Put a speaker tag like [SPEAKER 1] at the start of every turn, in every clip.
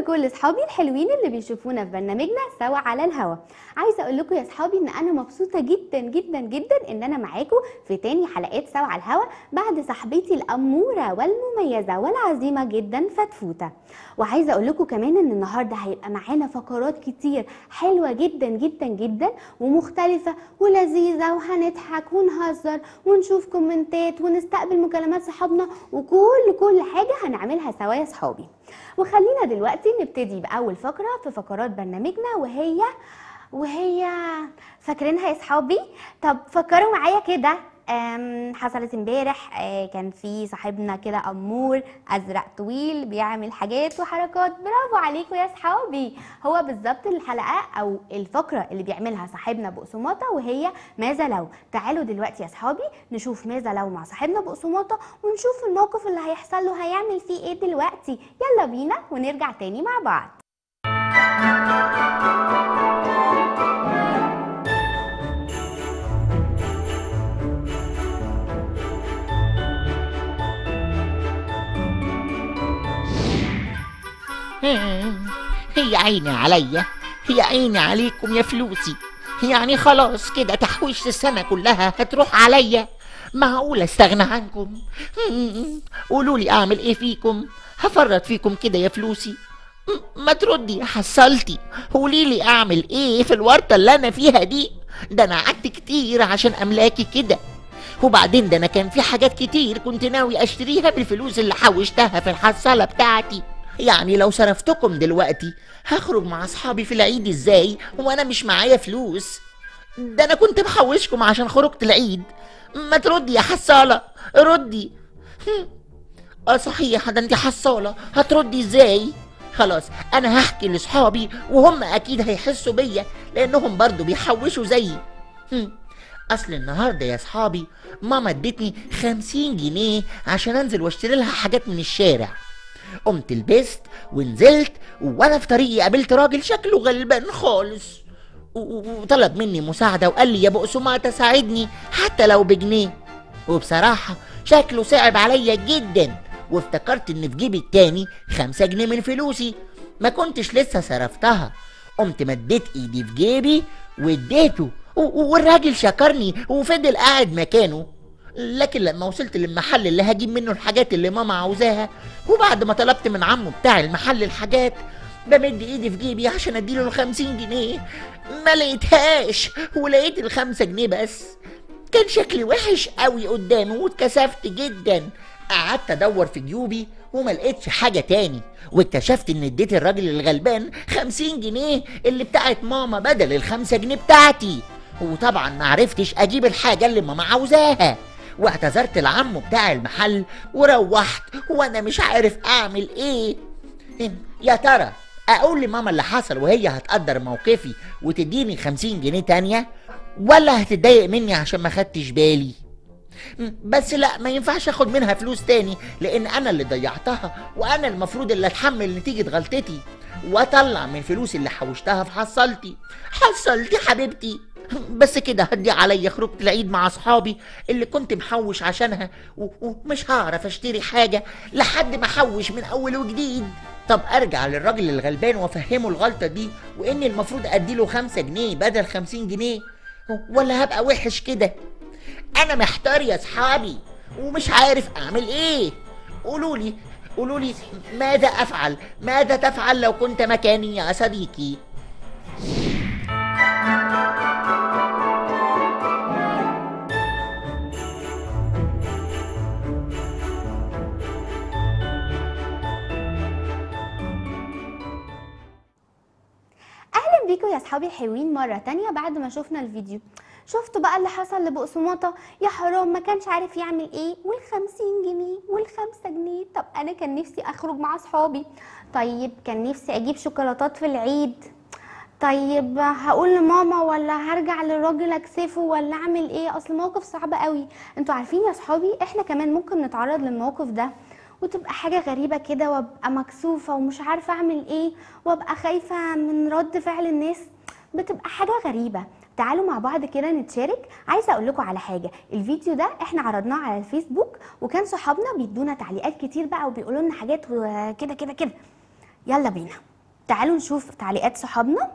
[SPEAKER 1] لكل اصحابي الحلوين اللي بيشوفونا في برنامجنا سوا على الهوا عايزه اقول لكم يا اصحابي ان انا مبسوطه جدا جدا جدا ان انا معاكم في تاني حلقات سوا على الهوا بعد صاحبتي الاموره والمميزه والعظيمه جدا فتفوته وعايزه اقول لكم كمان ان النهارده هيبقى معانا فقرات كتير حلوه جدا جدا جدا ومختلفه ولذيذه وهنضحك ونهزر ونشوف كومنتات ونستقبل مكالمات صحابنا وكل كل حاجه هنعملها سوا يا صحابي وخلينا دلوقتي نبتدي بأول فقرة في فقرات برنامجنا وهي وهي فاكرينها يا صحابي طب فكروا معايا كده أم، حصلت امبارح آه، كان في صاحبنا كده امور ازرق طويل بيعمل حاجات وحركات برافو عليكم يا صحابي هو بالظبط الحلقه او الفقره اللي بيعملها صاحبنا بقسماطه وهي ماذا لو تعالوا دلوقتي يا صحابي نشوف ماذا لو مع صاحبنا بقسماطه ونشوف الموقف اللي هيحصل له هيعمل فيه ايه دلوقتي يلا بينا ونرجع تاني مع بعض
[SPEAKER 2] هي عيني عليا هي عيني عليكم يا فلوسي يعني خلاص كده تحويشة السنة كلها هتروح عليا معقول استغنى عنكم قولوا لي اعمل ايه فيكم هفرط فيكم كده يا فلوسي م- ما تردي يا حصلتي قولي لي اعمل ايه في الورطة اللي انا فيها دي ده انا قعدت كتير عشان املاكي كده وبعدين ده انا كان في حاجات كتير كنت ناوي اشتريها بالفلوس اللي حوشتها في الحصالة بتاعتي يعني لو صرفتكم دلوقتي هخرج مع اصحابي في العيد ازاي وانا مش معايا فلوس ده انا كنت محوشكم عشان خرجت العيد ما تردي يا حصالة ردي هم. اه صحيح ده انت حصالة هتردي ازاي خلاص انا هحكي لاصحابي وهم اكيد هيحسوا بيا لانهم برضو بيحوشوا زيي هم. اصل النهارده يا صحابي ماما ادتني خمسين جنيه عشان انزل واشتري لها حاجات من الشارع قمت لبست ونزلت وانا في طريقي قابلت راجل شكله غلبان خالص و- و- وطلب مني مساعدة وقال لي يا بقسماطة ساعدني حتى لو بجنيه وبصراحة شكله صعب عليا جدا وافتكرت ان في جيبي التاني خمسة جنيه من فلوسي ما كنتش لسه صرفتها قمت مديت ايدي في جيبي واديته و- و- والراجل شكرني وفضل قاعد مكانه لكن لما وصلت للمحل اللي هجيب منه الحاجات اللي ماما عاوزاها وبعد ما طلبت من عمه بتاع المحل الحاجات بمد ايدي في جيبي عشان اديله الخمسين جنيه ما لقيتهاش ولقيت الخمسة جنيه بس كان شكلي وحش قوي قدامه واتكسفت جدا قعدت ادور في جيوبي وما لقيتش حاجة تاني واكتشفت ان اديت الراجل الغلبان خمسين جنيه اللي بتاعت ماما بدل الخمسة جنيه بتاعتي وطبعا ما عرفتش اجيب الحاجة اللي ماما عاوزاها واعتذرت لعمه بتاع المحل وروحت وانا مش عارف اعمل ايه يا ترى اقول لماما اللي حصل وهي هتقدر موقفي وتديني خمسين جنيه تانية ولا هتتضايق مني عشان ما خدتش بالي م، بس لا ما ينفعش اخد منها فلوس تاني لان انا اللي ضيعتها وانا المفروض اللي اتحمل نتيجة غلطتي واطلع من فلوس اللي حوشتها في حصلتي حصلتي حبيبتي بس كده هدي عليا خروجة العيد مع اصحابي اللي كنت محوش عشانها و- ومش هعرف اشتري حاجة لحد ما احوش من اول وجديد طب ارجع للراجل الغلبان وافهمه الغلطة دي وان المفروض اديله خمسة جنيه بدل خمسين جنيه ولا هبقى وحش كده انا محتار يا اصحابي ومش عارف اعمل ايه قولوا لي قولوا لي ماذا افعل ماذا تفعل لو كنت مكاني يا صديقي
[SPEAKER 1] اهلا بيكم يا اصحابي الحلوين مره تانية بعد ما شفنا الفيديو شفتوا بقى اللي حصل لبقسماطه يا حرام ما كانش عارف يعمل ايه والخمسين جنيه والخمسة جنيه طب انا كان نفسي اخرج مع اصحابي طيب كان نفسي اجيب شوكولاتات في العيد طيب هقول لماما ولا هرجع للراجل اكسفه ولا اعمل ايه اصل موقف صعب قوي انتوا عارفين يا صحابي احنا كمان ممكن نتعرض للموقف ده وتبقى حاجة غريبة كده وابقى مكسوفة ومش عارفة اعمل ايه وابقى خايفة من رد فعل الناس بتبقى حاجة غريبة تعالوا مع بعض كده نتشارك عايزة اقول لكم على حاجة الفيديو ده احنا عرضناه على الفيسبوك وكان صحابنا بيدونا تعليقات كتير بقى وبيقولوا لنا حاجات وكده كده كده يلا بينا تعالوا نشوف تعليقات صحابنا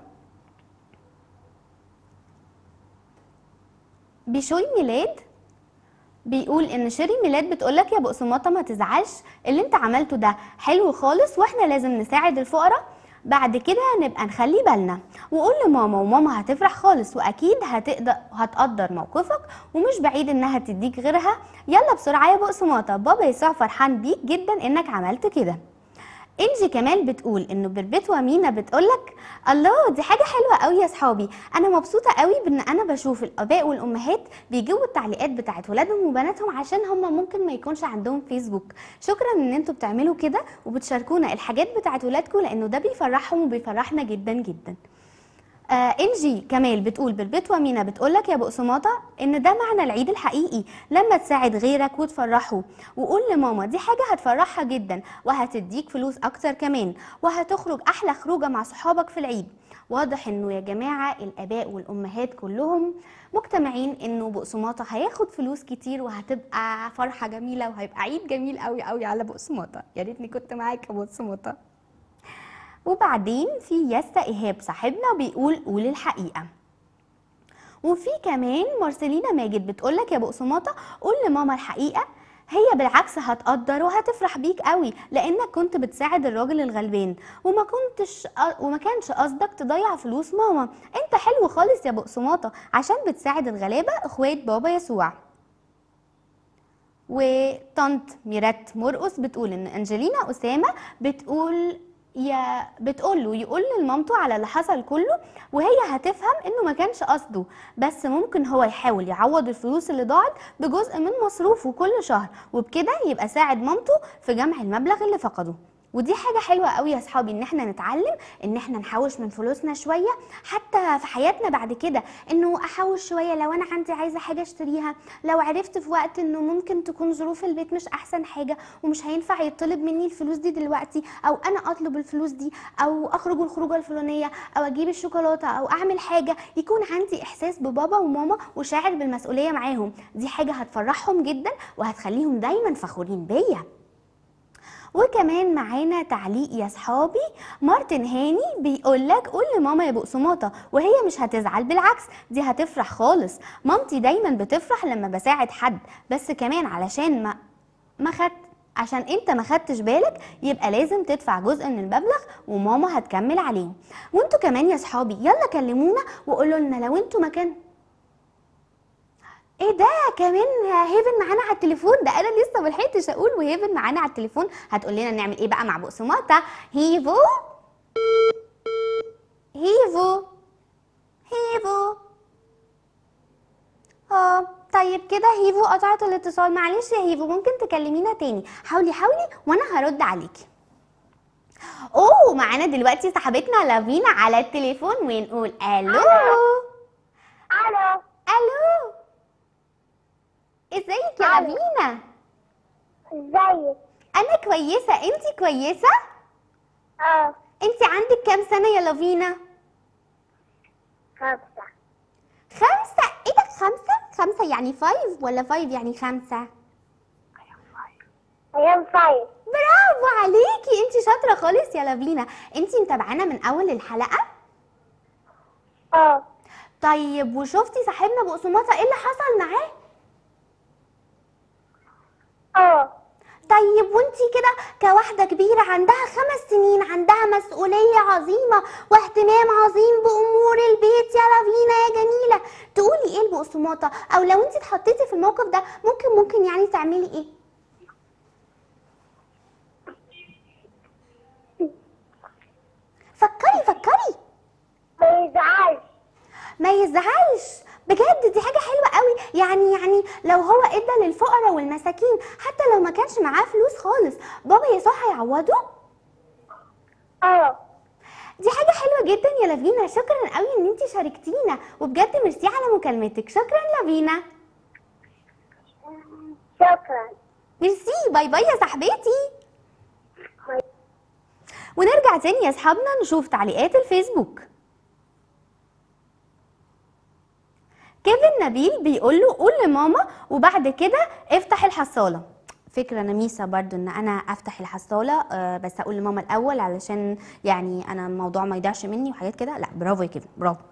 [SPEAKER 1] بشوي ميلاد بيقول ان شيري ميلاد بتقولك يا بقسماطه ما تزعلش اللي انت عملته ده حلو خالص واحنا لازم نساعد الفقراء بعد كده نبقى نخلي بالنا وقول لماما وماما هتفرح خالص واكيد هتقدر هتقدر موقفك ومش بعيد انها تديك غيرها يلا بسرعه يا بقسماطه بابا يسوع فرحان بيك جدا انك عملت كده انجي كمال بتقول انه بربت ومينا بتقولك الله دي حاجه حلوه قوي يا صحابي انا مبسوطه قوي بان انا بشوف الاباء والامهات بيجيبوا التعليقات بتاعت ولادهم وبناتهم عشان هم ممكن ما يكونش عندهم فيسبوك شكرا ان انتوا بتعملوا كده وبتشاركونا الحاجات بتاعت ولادكم لانه ده بيفرحهم وبيفرحنا جدا جدا آه انجي كمال بتقول بالبيت ومينا بتقولك يا بقسماطه ان ده معنى العيد الحقيقي لما تساعد غيرك وتفرحه وقول لماما دي حاجه هتفرحها جدا وهتديك فلوس اكتر كمان وهتخرج احلى خروجه مع صحابك في العيد واضح انه يا جماعه الاباء والامهات كلهم مجتمعين انه بقسماطه هياخد فلوس كتير وهتبقى فرحه جميله وهيبقى عيد جميل قوي قوي على بقسماطه يا ريتني كنت معاك يا بقسماطه وبعدين في ياسا ايهاب صاحبنا بيقول قول الحقيقه وفي كمان مارسيلينا ماجد بتقولك يا بقسماطه قول لماما الحقيقه هي بالعكس هتقدر وهتفرح بيك قوي لانك كنت بتساعد الراجل الغلبان وما كنتش وما كانش قصدك تضيع فلوس ماما انت حلو خالص يا بقسماطه عشان بتساعد الغلابه اخوات بابا يسوع وطنط ميرات مرقص بتقول ان انجلينا اسامه بتقول يا بتقول له يقول لمامته على اللي حصل كله وهي هتفهم انه ما كانش قصده بس ممكن هو يحاول يعوض الفلوس اللي ضاعت بجزء من مصروفه كل شهر وبكده يبقى ساعد مامته في جمع المبلغ اللي فقده ودي حاجة حلوة قوي يا اصحابي ان احنا نتعلم ان احنا نحوش من فلوسنا شوية حتى في حياتنا بعد كده انه احوش شوية لو انا عندي عايزة حاجة اشتريها لو عرفت في وقت انه ممكن تكون ظروف البيت مش احسن حاجة ومش هينفع يطلب مني الفلوس دي دلوقتي او انا اطلب الفلوس دي او اخرج الخروجة الفلانية او اجيب الشوكولاتة او اعمل حاجة يكون عندي احساس ببابا وماما وشاعر بالمسؤولية معاهم دي حاجة هتفرحهم جدا وهتخليهم دايما فخورين بيا وكمان معانا تعليق يا صحابي مارتن هاني بيقول لك قول لماما يا بقسماطه وهي مش هتزعل بالعكس دي هتفرح خالص مامتي دايما بتفرح لما بساعد حد بس كمان علشان ما ما خدت عشان انت ما خدتش بالك يبقى لازم تدفع جزء من المبلغ وماما هتكمل عليه وانتوا كمان يا صحابي يلا كلمونا وقولوا لنا لو انتوا مكان ايه ده كمان هيفن معانا على التليفون ده انا لسه ملحقتش اقول وهيفن معانا على التليفون هتقول لنا نعمل ايه بقى مع بقسماطه هيفو هيفو هيفو اه طيب كده هيفو قطعت الاتصال معلش يا هيفو ممكن تكلمينا تاني حاولي حاولي وانا هرد عليكي اوه معانا دلوقتي صاحبتنا لافينا على التليفون ونقول الو
[SPEAKER 3] الو
[SPEAKER 1] الو ازيك يا
[SPEAKER 3] ألو.
[SPEAKER 1] لافينا
[SPEAKER 3] ازيك
[SPEAKER 1] انا كويسه انتي كويسه
[SPEAKER 3] اه
[SPEAKER 1] انتي عندك كام سنه يا لافينا
[SPEAKER 3] خمسة
[SPEAKER 1] خمسه ايه ده خمسه خمسه يعني فايف ولا فايف يعني خمسه
[SPEAKER 3] ايام فايف
[SPEAKER 1] برافو عليكي انتي شاطره خالص يا لافينا انتي متابعانا من اول الحلقه
[SPEAKER 3] اه
[SPEAKER 1] طيب وشفتي صاحبنا بقسماطه ايه اللي حصل معاه
[SPEAKER 3] اه
[SPEAKER 1] طيب وانتي كده كواحدة كبيرة عندها خمس سنين عندها مسؤولية عظيمة واهتمام عظيم بأمور البيت يا لافينا يا جميلة تقولي ايه البقسماطة او لو انتي اتحطيتي في الموقف ده ممكن ممكن يعني تعملي ايه فكري فكري
[SPEAKER 3] ما يزعلش
[SPEAKER 1] ما يزعلش بجد دي حاجة حلوة قوي يعني يعني لو هو ادى للفقراء والمساكين حتى لو ما كانش معاه فلوس خالص بابا يسوع هيعوضه
[SPEAKER 3] اه
[SPEAKER 1] دي حاجة حلوة جدا يا لافينا شكرا قوي ان انتي شاركتينا وبجد ميرسي على مكالمتك شكرا لافينا
[SPEAKER 3] شكرا
[SPEAKER 1] ميرسي باي باي يا صاحبتي ونرجع تاني يا اصحابنا نشوف تعليقات الفيسبوك كيفن نبيل بيقول له قول لماما وبعد كده افتح الحصالة فكرة نميسة برضو ان انا افتح الحصالة آه، بس اقول لماما الاول علشان يعني انا الموضوع ما يضيعش مني وحاجات كده لا برافو يا كده برافو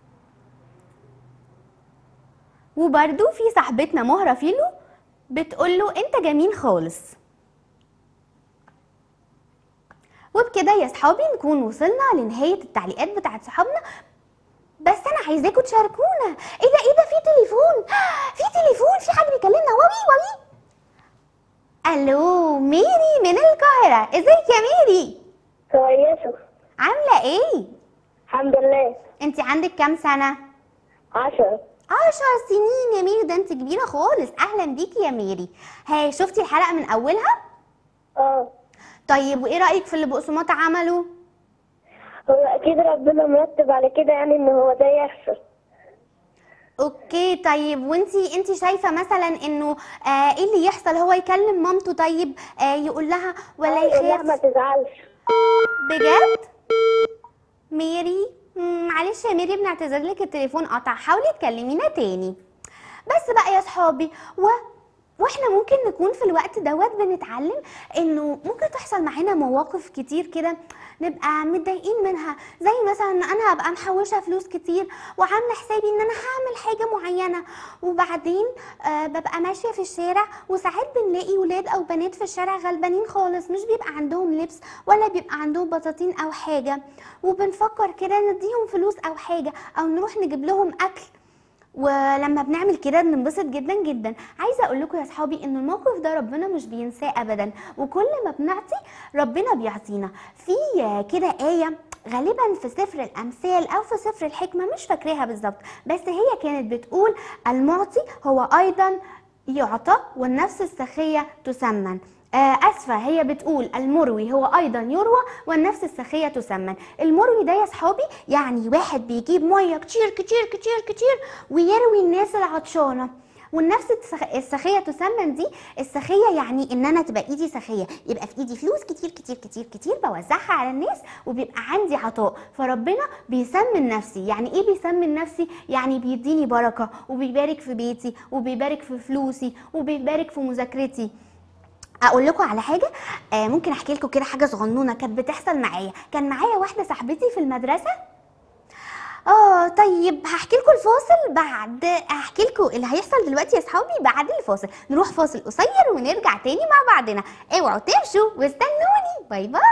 [SPEAKER 1] وبرضو في صاحبتنا مهرة فيلو بتقول له انت جميل خالص وبكده يا صحابي نكون وصلنا لنهاية التعليقات بتاعت صحابنا بس انا عايزاكم تشاركونا ايه ده ايه ده في تليفون في تليفون في حد بيكلمنا وي وي الو ميري من القاهرة ازيك يا ميري
[SPEAKER 3] كويسة
[SPEAKER 1] عاملة ايه
[SPEAKER 3] الحمد لله
[SPEAKER 1] انت عندك كام سنة
[SPEAKER 3] عشرة
[SPEAKER 1] عشر سنين يا ميري ده انت كبيرة خالص اهلا بيكي يا ميري ها شفتي الحلقة من اولها
[SPEAKER 3] اه
[SPEAKER 1] طيب وايه رأيك في اللي بقسماط عمله
[SPEAKER 3] هو اكيد ربنا مرتب على كده يعني ان هو ده يحصل
[SPEAKER 1] اوكي طيب وانتي انتي شايفه مثلا انه آه ايه اللي يحصل هو يكلم مامته طيب آه يقول لها ولا
[SPEAKER 3] يقول لها ما
[SPEAKER 1] يخاف
[SPEAKER 3] تزعلش
[SPEAKER 1] بجد ميري مم، معلش يا ميري بنعتذر لك التليفون قطع حاولي تكلمينا تاني بس بقى يا صحابي و واحنا ممكن نكون في الوقت دوت بنتعلم انه ممكن تحصل معانا مواقف كتير كده نبقى متضايقين منها زي مثلا ان انا ابقى محوشه فلوس كتير وعامله حسابي ان انا هعمل حاجه معينه وبعدين آه ببقى ماشيه في الشارع وساعات بنلاقي ولاد او بنات في الشارع غلبانين خالص مش بيبقى عندهم لبس ولا بيبقى عندهم بطاطين او حاجه وبنفكر كده نديهم فلوس او حاجه او نروح نجيب لهم اكل ولما بنعمل كده بننبسط جدا جدا عايزه اقول لكم يا اصحابي ان الموقف ده ربنا مش بينساه ابدا وكل ما بنعطي ربنا بيعطينا في كده ايه غالبا في سفر الامثال او في سفر الحكمه مش فاكراها بالظبط بس هي كانت بتقول المعطي هو ايضا يعطى والنفس السخيه تسمن آه، اسفه هي بتقول المروي هو ايضا يروى والنفس السخيه تسمن المروي ده يا صحابي يعني واحد بيجيب ميه كتير كتير كتير كتير ويروي الناس العطشانه والنفس السخ- السخيه تسمن دي السخيه يعني ان انا تبقى ايدي سخيه يبقى في ايدي فلوس كتير كتير كتير كتير بوزعها على الناس وبيبقى عندي عطاء فربنا بيسمن نفسي يعني ايه بيسمن نفسي يعني بيديني بركه وبيبارك في بيتي وبيبارك في فلوسي وبيبارك في مذاكرتي اقول لكم على حاجه آه ممكن احكي لكم كده حاجه صغنونه كانت بتحصل معايا كان معايا واحده صاحبتي في المدرسه اه طيب هحكي لكم الفاصل بعد هحكي لكم اللي هيحصل دلوقتي يا اصحابي بعد الفاصل نروح فاصل قصير ونرجع تاني مع بعضنا اوعوا تمشوا واستنوني باي باي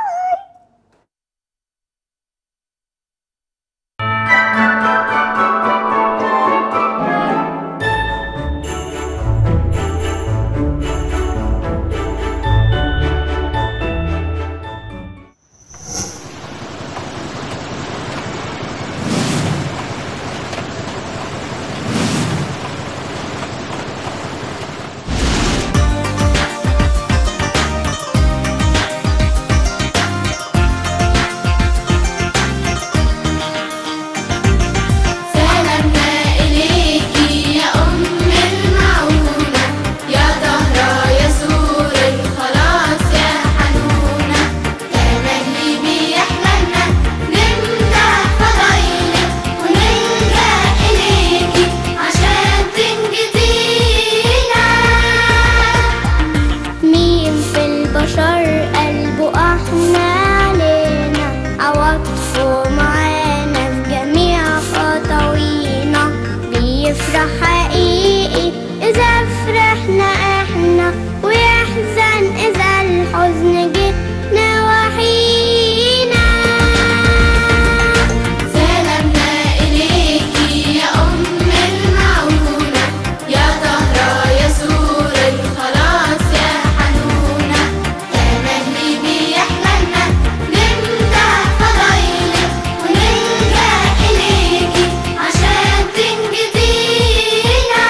[SPEAKER 4] سلامنا إليكي يا أم المعونة يا طهرة يا سور الخلاص يا حنونة تملي بيحملنا نمدح فضايلك ونلجأ إليكي عشان تنجدينا
[SPEAKER 5] مين في البشر قلبه أحنى علينا عواطفه معانا في جميع خطوينا بيفرح حقيقي إذا فرحنا إحنا ويحزن إذا الحزن جه نواحينا
[SPEAKER 4] سلامنا إليكي يا أم المعونة يا طهرة يا سور الخلاص يا حنونة تملي بيحملنا نمدح فضايلك ونلجأ إليكي عشان تنجدينا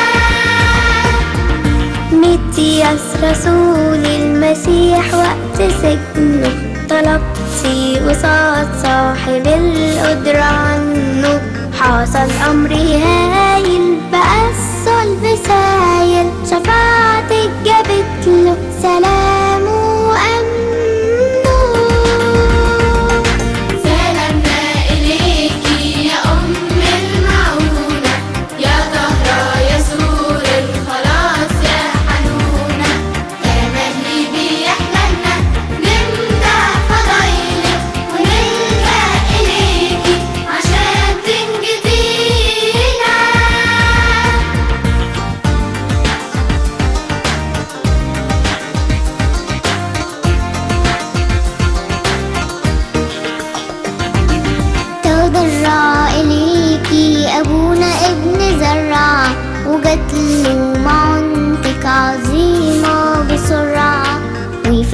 [SPEAKER 5] متياس رسول المسيح وقت سجنه طلبتي قصاد صاحب القدرة عنه حصل أمر هايل بقى الصلب سايل شفاعتك جابت له سلام وأمنه
[SPEAKER 4] سلامنا إليكي يا أم المعونة يا طهرة يا سور الخلاص يا حنونة تملي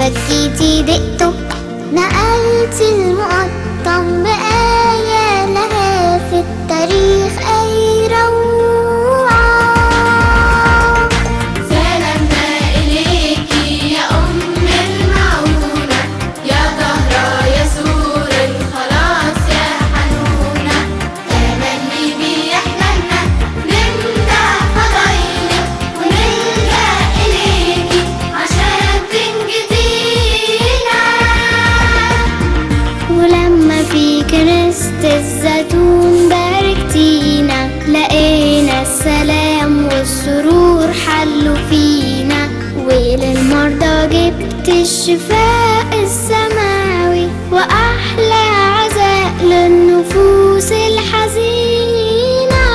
[SPEAKER 5] فكيتي دقته نقلتي المقطم بآية لها في التاريخ أي روعة
[SPEAKER 4] سلامنا إليكي يا أم المعونة يا طهرة يا سور الخلاص يا حنونة تملي بيحلمنا نمدح فضايلك ونلجأ إليكي عشان تنجدينا
[SPEAKER 5] ولما في كنيسة الزيتون باركتينا لقينا السلام والسرور حلوا فينا وللمرضى جبت الشفاء السماوي وأحلى عزاء للنفوس الحزينة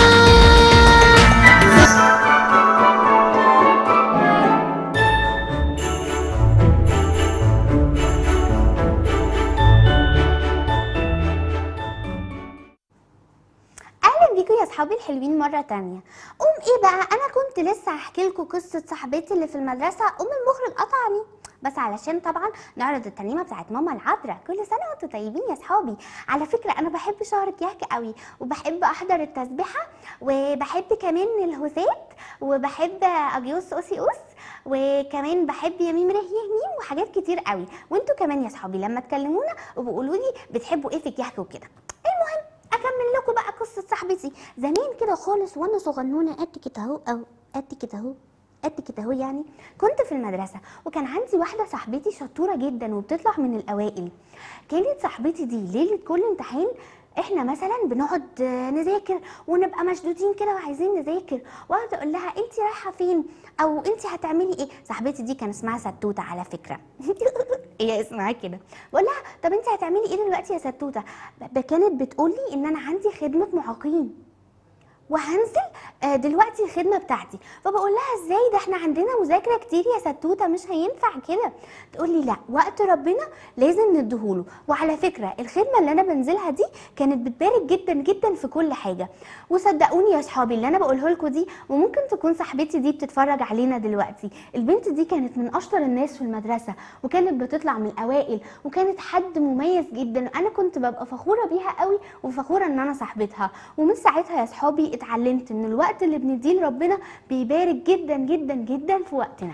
[SPEAKER 1] اهلا بيكم يا اصحابي الحلوين مره تانية قوم ايه بقى انا كنت لسه هحكي لكم قصه صاحبتي اللي في المدرسه ام المخرج قطعني بس علشان طبعا نعرض الترنيمه بتاعت ماما العذراء كل سنه وانتم طيبين يا اصحابي على فكره انا بحب شهر كياك قوي وبحب احضر التسبيحه وبحب كمان الهوسات وبحب اجيوس اوسي اوس وكمان بحب يمين رهيه ميم وحاجات كتير قوي وانتوا كمان يا اصحابي لما تكلمونا وبقولوا لي بتحبوا ايه في كياك وكده المهم اكمل لكم بقى قصه صاحبتي زمان كده خالص وانا صغنونه قد كده اهو او قد كده اهو قد كده اهو يعني كنت في المدرسه وكان عندي واحده صاحبتي شطوره جدا وبتطلع من الاوائل كانت صاحبتي دي ليله كل امتحان احنا مثلا بنقعد آه، نذاكر ونبقى مشدودين كده وعايزين نذاكر واقعد اقول لها انت رايحه فين او انت هتعملي ايه صاحبتي دي كان اسمها ستوته على فكره هي اسمها كده بقول لها طب انت هتعملي ايه دلوقتي يا ستوته ب- كانت بتقول لي ان انا عندي خدمه معاقين وهنزل آه، دلوقتي الخدمه بتاعتي فبقول لها ازاي ده احنا عندنا مذاكره كتير يا ستوته مش هينفع كده تقول لي لا وقت ربنا لازم نديهوله وعلى فكره الخدمه اللي انا بنزلها دي كانت بتبارك جدا جدا في كل حاجه وصدقوني يا اصحابي اللي انا بقوله لكم دي وممكن تكون صاحبتي دي بتتفرج علينا دلوقتي البنت دي كانت من اشطر الناس في المدرسه وكانت بتطلع من الاوائل وكانت حد مميز جدا انا كنت ببقى فخوره بيها قوي وفخوره ان انا صاحبتها ومن ساعتها يا صحابي اتعلمت ان الوقت اللي بنديه لربنا بيبارك جدا جدا جدا في وقتنا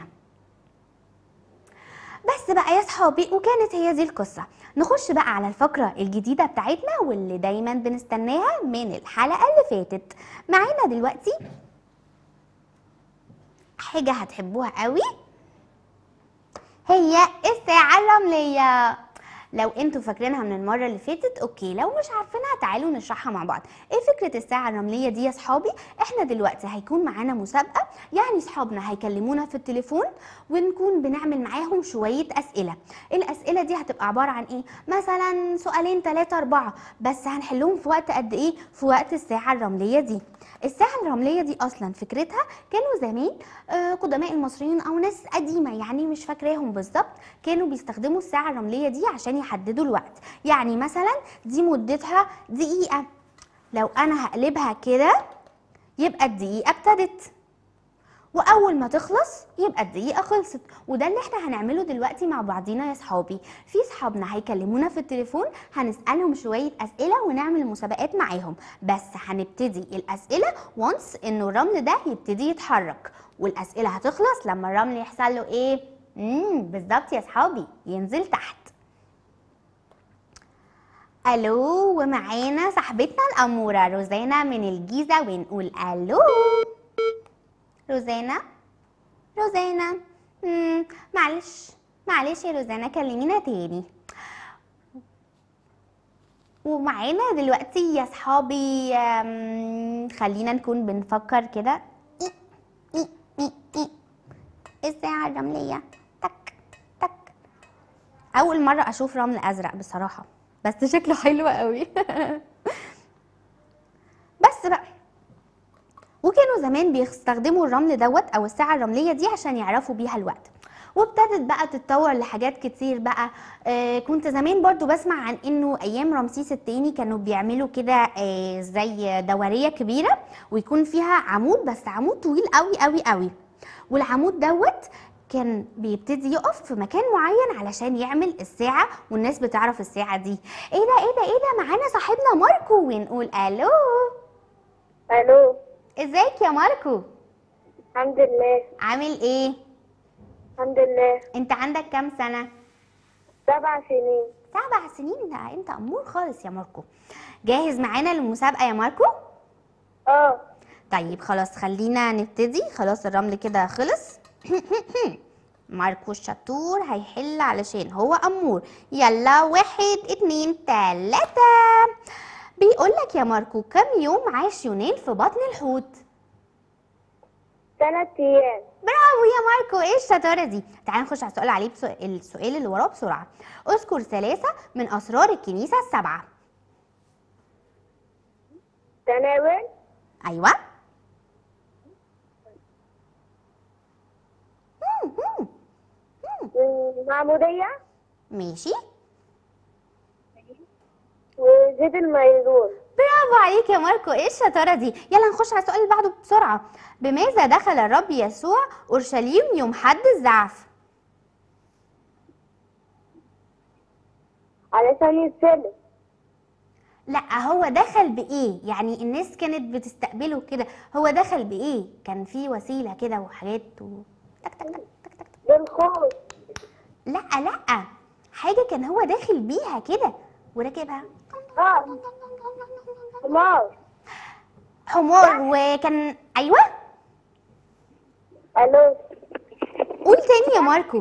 [SPEAKER 1] بس بقى يا صحابي وكانت هي دي القصة نخش بقى على الفقرة الجديدة بتاعتنا واللي دايما بنستناها من الحلقة اللي فاتت معانا دلوقتي حاجة هتحبوها قوي هي الساعة الرملية لو انتوا فاكرينها من المرة اللي فاتت اوكي لو مش عارفينها تعالوا نشرحها مع بعض ايه فكرة الساعة الرملية دي يا صحابي احنا دلوقتي هيكون معانا مسابقة يعني صحابنا هيكلمونا في التليفون ونكون بنعمل معاهم شوية اسئلة الاسئلة دي هتبقى عبارة عن ايه مثلا سؤالين ثلاثة اربعة بس هنحلهم في وقت قد ايه في وقت الساعة الرملية دي الساعة الرملية دي أصلا فكرتها كانوا زمان آه، قدماء المصريين أو ناس قديمة يعني مش فاكراهم بالظبط كانوا بيستخدموا الساعة الرملية دي عشان يحددوا الوقت يعني مثلا دي مدتها دقيقة لو أنا هقلبها كده يبقى الدقيقة ابتدت واول ما تخلص يبقى الدقيقه خلصت وده اللي احنا هنعمله دلوقتي مع بعضينا يا صحابي في صحابنا هيكلمونا في التليفون هنسالهم شويه اسئله ونعمل مسابقات معاهم بس هنبتدي الاسئله وانس انه الرمل ده يبتدي يتحرك والاسئله هتخلص لما الرمل يحصل له ايه امم بالظبط يا صحابي ينزل تحت الو ومعانا صاحبتنا الاموره روزانا من الجيزه ونقول الو روزانا روزانا مم. معلش معلش يا روزانا كلمينا تاني ومعانا دلوقتي يا صحابي أم، خلينا نكون بنفكر كده إي- إي- إي- إي. الساعة الرملية تك تك أول مرة أشوف رمل أزرق بصراحة بس شكله حلو قوي بس بقى وكانوا زمان بيستخدموا الرمل دوت او الساعه الرمليه دي عشان يعرفوا بيها الوقت وابتدت بقى تتطور لحاجات كتير بقى آه كنت زمان برضو بسمع عن انه ايام رمسيس التاني كانوا بيعملوا كده آه زي دوريه كبيره ويكون فيها عمود بس عمود طويل قوي قوي قوي والعمود دوت كان بيبتدي يقف في مكان معين علشان يعمل الساعة والناس بتعرف الساعة دي ايه ده ايه ده ايه ده معانا صاحبنا ماركو ونقول الو
[SPEAKER 3] الو
[SPEAKER 1] ازيك يا ماركو
[SPEAKER 3] الحمد لله
[SPEAKER 1] عامل ايه
[SPEAKER 3] الحمد لله
[SPEAKER 1] انت عندك كام سنة
[SPEAKER 3] سبع سنين
[SPEAKER 1] سبع سنين ده انت امور خالص يا ماركو جاهز معانا للمسابقة يا ماركو
[SPEAKER 3] اه
[SPEAKER 1] طيب خلاص خلينا نبتدي خلاص الرمل كده خلص ماركو الشطور هيحل علشان هو أمور يلا واحد اتنين تلاتة بيقولك يا ماركو كم يوم عاش يونان في بطن الحوت
[SPEAKER 3] ثلاث ايام
[SPEAKER 1] برافو يا ماركو ايه الشطارة دي تعال نخش على السؤال عليه بسو... السؤال اللي وراه بسرعة اذكر ثلاثة من أسرار الكنيسة السبعة
[SPEAKER 3] تناول
[SPEAKER 1] أيوة مم، مم.
[SPEAKER 3] معمودية
[SPEAKER 1] ماشي
[SPEAKER 3] وزيت الميزون
[SPEAKER 1] برافو عليك يا ماركو ايه الشطاره دي يلا نخش على السؤال اللي بعده بسرعه بماذا دخل الرب يسوع اورشليم يوم حد الزعف
[SPEAKER 3] علشان يتسلم
[SPEAKER 1] لا هو دخل بايه يعني الناس كانت بتستقبله كده هو دخل بايه كان في وسيله كده وحاجات و... تك تك تك تك تك تك.
[SPEAKER 3] بالخوف
[SPEAKER 1] لا لا حاجه كان هو داخل بيها كده وراكبها
[SPEAKER 3] اه حمار
[SPEAKER 1] حمار وكان ايوه
[SPEAKER 3] الو
[SPEAKER 1] قول تاني يا ماركو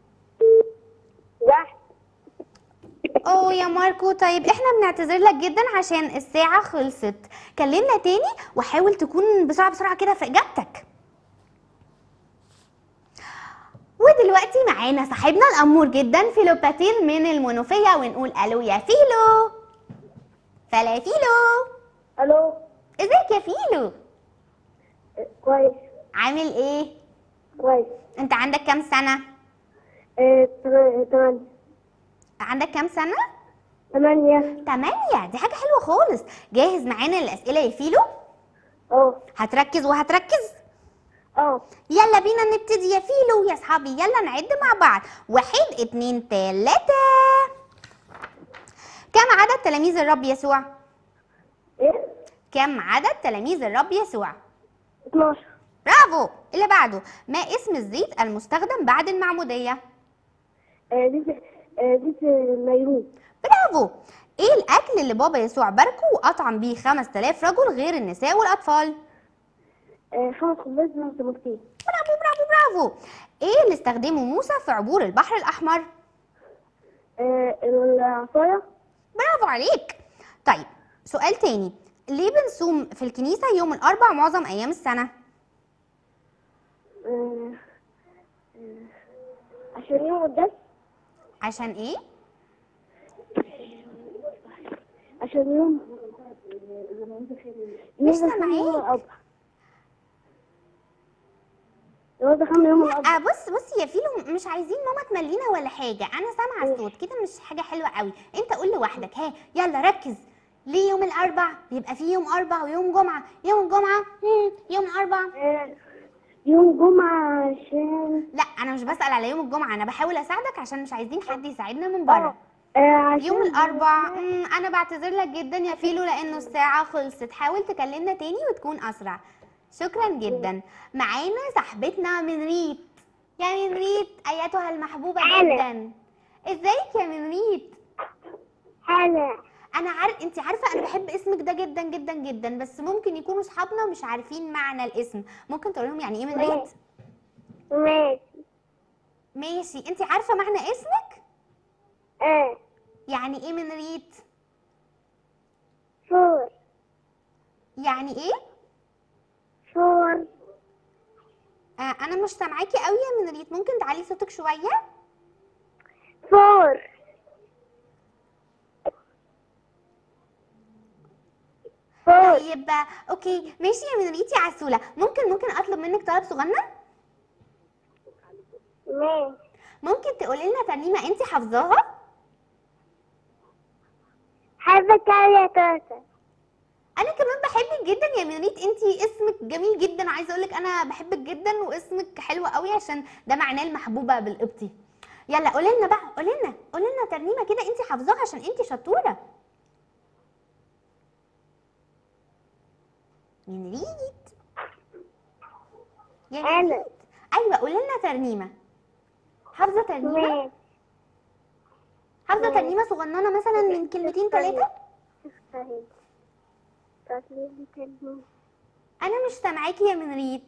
[SPEAKER 3] زحف
[SPEAKER 1] اوه يا ماركو طيب احنا بنعتذر لك جدا عشان الساعة خلصت كلمنا تاني وحاول تكون بسرعة بسرعة كده في اجابتك ودلوقتي معانا صاحبنا الامور جدا فيلوباتيل من المنوفية ونقول الو يا فيلو فلا فيلو
[SPEAKER 3] الو
[SPEAKER 1] ازيك يا فيلو
[SPEAKER 3] كويس
[SPEAKER 1] عامل ايه
[SPEAKER 3] كويس
[SPEAKER 1] انت عندك كام سنة
[SPEAKER 3] آه، تمام- تمانية
[SPEAKER 1] عندك كام سنة
[SPEAKER 3] ثمانية
[SPEAKER 1] تمانية دي حاجة حلوة خالص جاهز معانا للأسئلة يا فيلو
[SPEAKER 3] اه
[SPEAKER 1] هتركز وهتركز
[SPEAKER 3] اه
[SPEAKER 1] يلا بينا نبتدي يا فيلو يا صحابي يلا نعد مع بعض واحد اتنين تلاتة كم عدد تلاميذ الرب يسوع؟
[SPEAKER 3] ايه
[SPEAKER 1] كم عدد تلاميذ الرب يسوع؟
[SPEAKER 3] 12
[SPEAKER 1] برافو اللي بعده ما اسم الزيت المستخدم بعد المعمودية؟
[SPEAKER 3] آه، زيت آه، زيت الميرون
[SPEAKER 1] برافو ايه الاكل اللي بابا يسوع باركه واطعم بيه 5000 رجل غير النساء والاطفال؟
[SPEAKER 3] آه، خمس خبز من سمكتين
[SPEAKER 1] برافو برافو برافو ايه اللي استخدمه موسى في عبور البحر الاحمر؟
[SPEAKER 3] آه، العصاية
[SPEAKER 1] برافو عليك طيب سؤال تاني ليه بنصوم في الكنيسة يوم الأربع معظم أيام السنة؟
[SPEAKER 3] آه، آه، عشان يوم قداس
[SPEAKER 1] عشان إيه؟
[SPEAKER 3] عشان يوم
[SPEAKER 1] مش
[SPEAKER 3] يوم
[SPEAKER 1] سامعاك.
[SPEAKER 3] يوم الأضحى يوم دخلنا يوم الأضحى
[SPEAKER 1] آه بص بص يا فيلو مش عايزين ماما تملينا ولا حاجة أنا سامعة الصوت كده مش حاجة حلوة قوي أنت قول لوحدك ها يلا ركز ليه يوم الأربع بيبقى فيه يوم أربع ويوم جمعة يوم الجمعة مم، يوم الأربع
[SPEAKER 3] آه، يوم جمعة عشان
[SPEAKER 1] لا أنا مش بسأل على يوم الجمعة أنا بحاول أساعدك عشان مش عايزين حد يساعدنا من بره
[SPEAKER 3] آه، عشان
[SPEAKER 1] يوم الأربع مم، أنا بعتذر لك جدا يا فيلو لأنه الساعة خلصت حاول تكلمنا تاني وتكون أسرع شكرا جدا معانا صاحبتنا من ريت يا من ريت أيتها المحبوبة
[SPEAKER 3] أهلا.
[SPEAKER 1] جدا ازيك يا من ريت
[SPEAKER 3] حالة
[SPEAKER 1] أنا عارف أنت عارفة أنا بحب اسمك ده جدا جدا جدا بس ممكن يكونوا أصحابنا مش عارفين معنى الاسم ممكن تقول لهم يعني إيه من ريت
[SPEAKER 3] ماشي
[SPEAKER 1] ماشي أنت عارفة معنى اسمك
[SPEAKER 3] اه
[SPEAKER 1] يعني إيه من ريت
[SPEAKER 3] فور
[SPEAKER 1] يعني إيه
[SPEAKER 3] فور
[SPEAKER 1] آه أنا مش سامعاكي قوي يا من ريت ممكن تعلي صوتك شوية
[SPEAKER 3] فور فور
[SPEAKER 1] طيب آه، اوكي ماشي يا منريتي عسولة ممكن ممكن اطلب منك طلب صغنن
[SPEAKER 3] ماشي
[SPEAKER 1] ممكن تقولي لنا ترنيمة انت حافظاها
[SPEAKER 3] حبة يا توتة
[SPEAKER 1] انا كمان بحبك جدا يا منيت انتي اسمك جميل جدا عايزه اقول لك انا بحبك جدا واسمك حلو قوي عشان ده معناه المحبوبه بالقبطي يلا قولي لنا بقى قولي لنا قولي لنا ترنيمه كده انتي حافظاها عشان انتي شطوره منيت يا
[SPEAKER 3] أنا.
[SPEAKER 1] منيت ايوه قولي لنا ترنيمه حافظه ترنيمه
[SPEAKER 3] ماشي
[SPEAKER 1] حافظه ترنيمه صغننه مثلا من كلمتين ثلاثه
[SPEAKER 3] طيب تطليل تلميذ
[SPEAKER 1] انا مش سامعاكي يا منريت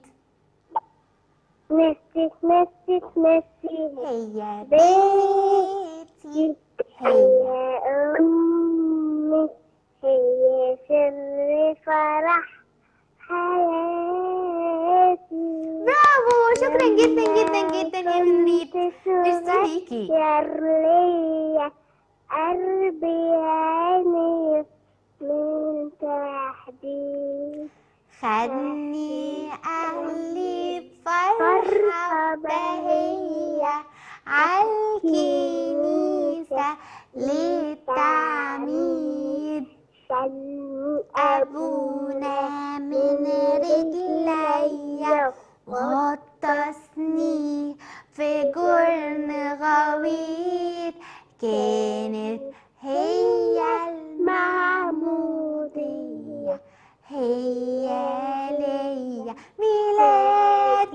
[SPEAKER 3] ميسي ميسي ميسي
[SPEAKER 1] هي
[SPEAKER 3] بيتي
[SPEAKER 1] هي
[SPEAKER 3] هي أمي هي سر فرح حياتي
[SPEAKER 1] برافو شكرا جدا جدا جدا يا منريت ميرسي ليكي
[SPEAKER 3] ير ليا قلبي عيني من تحديد
[SPEAKER 1] خدني اهلي بفرحه بهية عالكنيسة للتعميد
[SPEAKER 3] سلمي
[SPEAKER 1] أبونا من رجليا غطسني في جرن غويط كانت هي المعمودية هي ليا ميلاد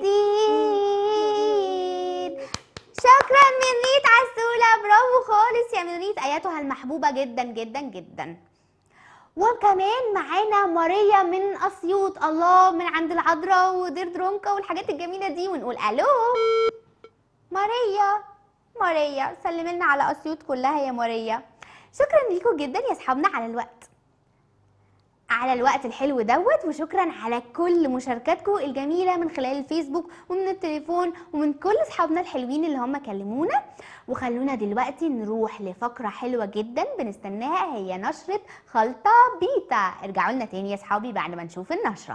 [SPEAKER 1] جديد شكرا منيت عسولة برافو خالص يا منيت آياتها المحبوبة جدا جدا جدا وكمان معانا ماريا من اسيوط الله من عند العذراء ودير درونكا والحاجات الجميله دي ونقول الو ماريا ماريا سلمي لنا على اسيوط كلها يا ماريا شكرا ليكم جدا يا اصحابنا على الوقت على الوقت الحلو دوت وشكرا على كل مشاركاتكم الجميله من خلال الفيسبوك ومن التليفون ومن كل اصحابنا الحلوين اللي هم كلمونا وخلونا دلوقتي نروح لفقره حلوه جدا بنستناها هي نشره خلطه بيتا ارجعوا لنا تاني يا اصحابي بعد ما نشوف النشره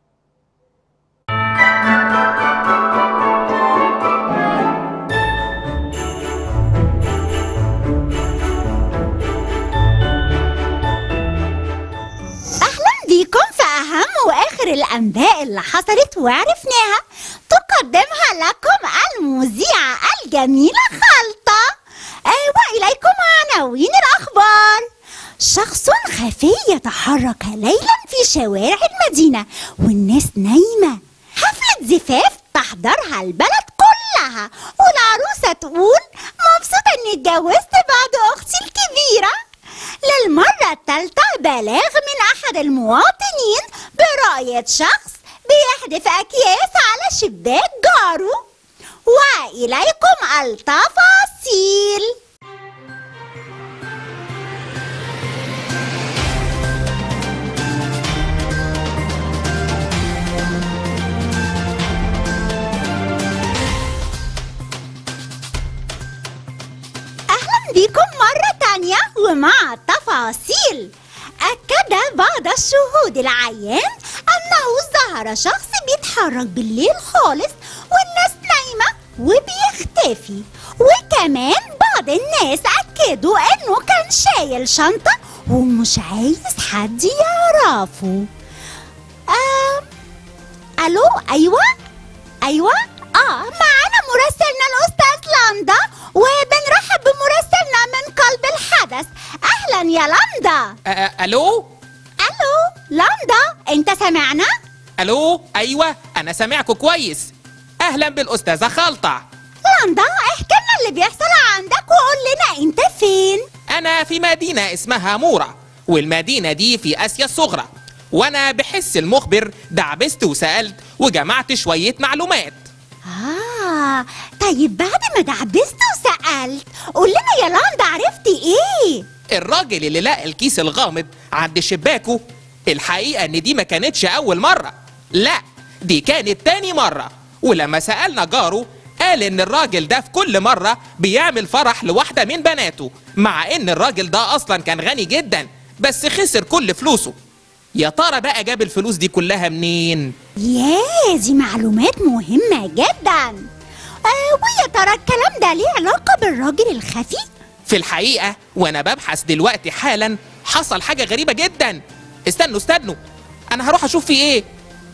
[SPEAKER 6] أهلا بيكم في أهم وآخر الأنباء اللي حصلت وعرفناها تقدمها لكم المذيعة الجميلة خلطة آه، وإليكم عناوين الأخبار شخص خفي يتحرك ليلا في شوارع المدينة والناس نايمة حفلة زفاف تحضرها البلد كلها والعروسة تقول مبسوطة إني اتجوزت بعد أختي الكبيرة للمرة الثالثة بلاغ من أحد المواطنين برؤية شخص بيحدف أكياس على شباك جاره وإليكم التفاصيل أهلا بكم مرة تانية ومع التفاصيل أكد بعض الشهود العيان أنه ظهر شخص بيتحرك بالليل خالص والناس نايمة وبيختفي وكمان بعض الناس أكدوا أنه كان شايل شنطة ومش عايز حد يعرفه آه ألو أيوة أيوة آه معانا مراسلنا الأستاذ لاندا وبنرحب بمراسلنا من قلب الحدث أهلا يا لاندا
[SPEAKER 7] أ- أ- الو
[SPEAKER 6] ألو لاندا أنت سمعنا؟
[SPEAKER 7] الو ايوه انا سامعكم كويس اهلا بالاستاذه خلطه
[SPEAKER 6] لاندا احكي لنا اللي بيحصل عندك وقول لنا أنت فين
[SPEAKER 7] انا في مدينه اسمها مورا والمدينه دي في اسيا الصغرى وانا بحس المخبر دعبست وسالت وجمعت شويه معلومات
[SPEAKER 6] آه طيب بعد ما دعبست وسألت قول لنا يا لاندا عرفتي إيه؟
[SPEAKER 7] الراجل اللي لقى الكيس الغامض عند شباكه الحقيقه ان دي ما كانتش اول مره لا دي كانت تاني مره ولما سالنا جاره قال ان الراجل ده في كل مره بيعمل فرح لواحده من بناته مع ان الراجل ده اصلا كان غني جدا بس خسر كل فلوسه يا ترى بقى جاب الفلوس دي كلها منين
[SPEAKER 6] ياه دي معلومات مهمة جدا آه ويا ترى الكلام ده ليه علاقة بالراجل الخفي؟
[SPEAKER 7] في الحقيقة وأنا ببحث دلوقتي حالا حصل حاجة غريبة جدا استنوا استنوا انا هروح اشوف في ايه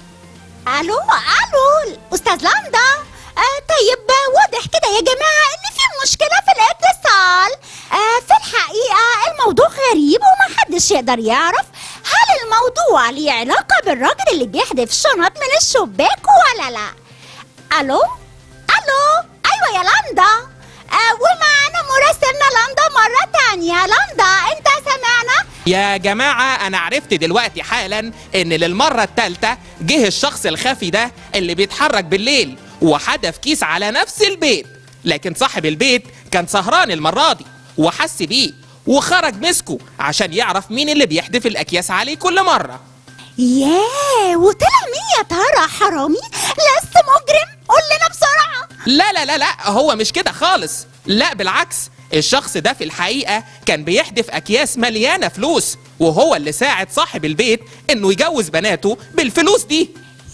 [SPEAKER 6] الو الو استاذ لاندا آه طيب آه، واضح كده يا جماعه ان في مشكله في الاتصال آه في الحقيقه الموضوع غريب ومحدش يقدر يعرف هل الموضوع ليه علاقه بالراجل اللي بيحدف شنط من الشباك ولا لا الو الو ايوه يا لاندا آه ومعانا مراسلنا لاندا مره تانية لاندا انت سمعنا
[SPEAKER 7] يا جماعة أنا عرفت دلوقتي حالا إن للمرة التالتة جه الشخص الخفي ده اللي بيتحرك بالليل وحدف كيس على نفس البيت لكن صاحب البيت كان سهران المرة دي وحس بيه وخرج مسكه عشان يعرف مين اللي بيحدف الأكياس عليه كل مرة
[SPEAKER 6] ياه وطلع مين يا ترى حرامي لست مجرم قول لنا بسرعه
[SPEAKER 7] لا لا لا لا هو مش كده خالص لا بالعكس الشخص ده في الحقيقة كان بيحدف أكياس مليانة فلوس وهو اللي ساعد صاحب البيت إنه يجوز بناته بالفلوس دي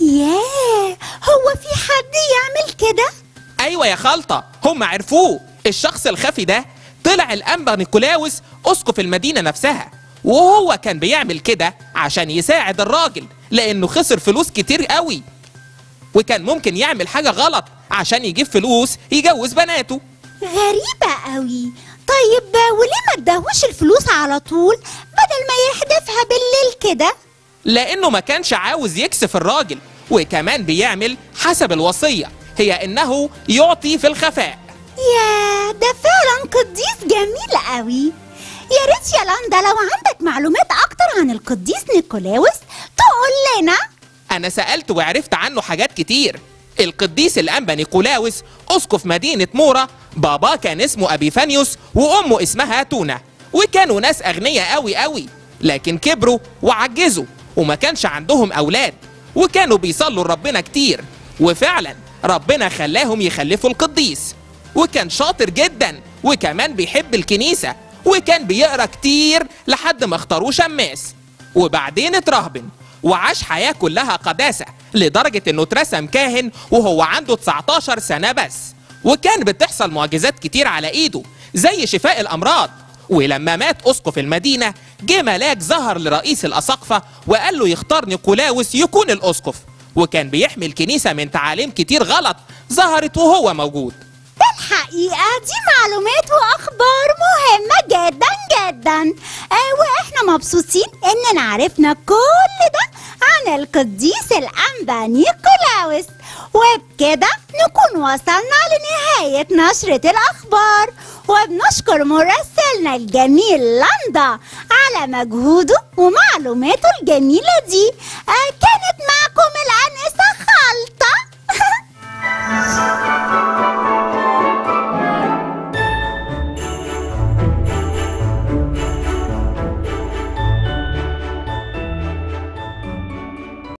[SPEAKER 6] ياه هو في حد يعمل كده
[SPEAKER 7] ايوه يا خلطه هم عرفوه الشخص الخفي ده طلع الانبا نيكولاوس اسقف المدينه نفسها وهو كان بيعمل كده عشان يساعد الراجل لانه خسر فلوس كتير قوي وكان ممكن يعمل حاجه غلط عشان يجيب فلوس يجوز بناته
[SPEAKER 6] غريبة قوي طيب وليه ما اداهوش الفلوس على طول بدل ما يحدفها بالليل كده
[SPEAKER 7] لانه ما كانش عاوز يكسف الراجل وكمان بيعمل حسب الوصيه هي انه يعطي في الخفاء
[SPEAKER 6] يا ده فعلا قديس جميل قوي يا ريت يا لاندا لو عندك معلومات اكتر عن القديس نيكولاوس تقول لنا
[SPEAKER 7] أنا سألت وعرفت عنه حاجات كتير القديس الأنبا نيكولاوس أسقف مدينة مورا بابا كان اسمه أبيفانيوس وأمه اسمها تونا وكانوا ناس أغنياء أوي أوي لكن كبروا وعجزوا وما كانش عندهم أولاد وكانوا بيصلوا لربنا كتير وفعلا ربنا خلاهم يخلفوا القديس وكان شاطر جدا وكمان بيحب الكنيسة وكان بيقرا كتير لحد ما اختاروه شماس وبعدين اترهبن وعاش حياة كلها قداسة لدرجة انه اترسم كاهن وهو عنده 19 سنة بس وكان بتحصل معجزات كتير على ايده زي شفاء الامراض ولما مات اسقف المدينة جه ملاك ظهر لرئيس الاساقفة وقال له يختار نيكولاوس يكون الاسقف وكان بيحمي الكنيسة من تعاليم كتير غلط ظهرت وهو موجود
[SPEAKER 6] الحقيقة دي معلومات وأخبار مهمة جدا جدا آه وإحنا مبسوطين إننا عرفنا كل ده عن القديس الأنبا نيكولاوس وبكده نكون وصلنا لنهاية نشرة الأخبار وبنشكر مراسلنا الجميل لاندا على مجهوده ومعلوماته الجميلة دي آه كانت